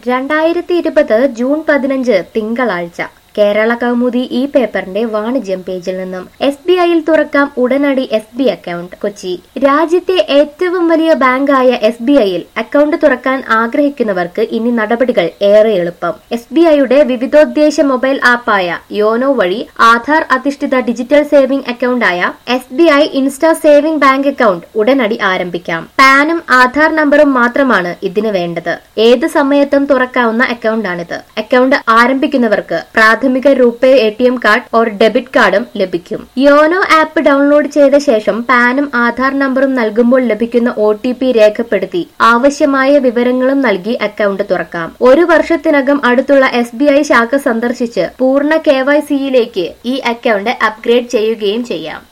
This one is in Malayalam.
രണ്ടായിരത്തി ഇരുപത് ജൂൺ പതിനഞ്ച് തിങ്കളാഴ്ച കേരള കൗമുദി ഈ പേപ്പറിന്റെ വാണിജ്യം പേജിൽ നിന്നും എസ് ബി ഐയിൽ തുറക്കാം ഉടനടി എസ് ബി അക്കൗണ്ട് കൊച്ചി രാജ്യത്തെ ഏറ്റവും വലിയ ബാങ്കായ എസ് ബി ഐയിൽ അക്കൗണ്ട് തുറക്കാൻ ആഗ്രഹിക്കുന്നവർക്ക് ഇനി നടപടികൾ ഏറെ എളുപ്പം എസ് ബി ഐയുടെ വിവിധോദ്ദേശ മൊബൈൽ ആപ്പായ യോനോ വഴി ആധാർ അധിഷ്ഠിത ഡിജിറ്റൽ സേവിംഗ് അക്കൗണ്ടായ S B I insta saving bank account ഉടനടി ആരംഭിക്കാം പാനും ആധാർ നമ്പറും മാത്രമാണ് ഇതിന് വേണ്ടത് ഏത് സമയത്തും തുറക്കാവുന്ന അക്കൗണ്ടാണിത് അക്കൗണ്ട് ആരംഭിക്കുന്നവർക്ക് പ്രാഥമിക RuPay A T M card or debit കാർഡും ലഭിക്കും യോനോ ആപ്പ് ഡൗൺലോഡ് ചെയ്ത ശേഷം പാനും ആധാർ നമ്പറും നൽകുമ്പോൾ ലഭിക്കുന്ന ഒ ടി പി രേഖപ്പെടുത്തി ആവശ്യമായ വിവരങ്ങളും നൽകി അക്കൗണ്ട് തുറക്കാം ഒരു വർഷത്തിനകം അടുത്തുള്ള എസ് ബി ഐ ശാഖ സന്ദർശിച്ച് പൂർണ്ണ കെ വൈ സിയിലേക്ക് ഈ അക്കൗണ്ട് അപ്ഗ്രേഡ് ചെയ്യുകയും ചെയ്യാം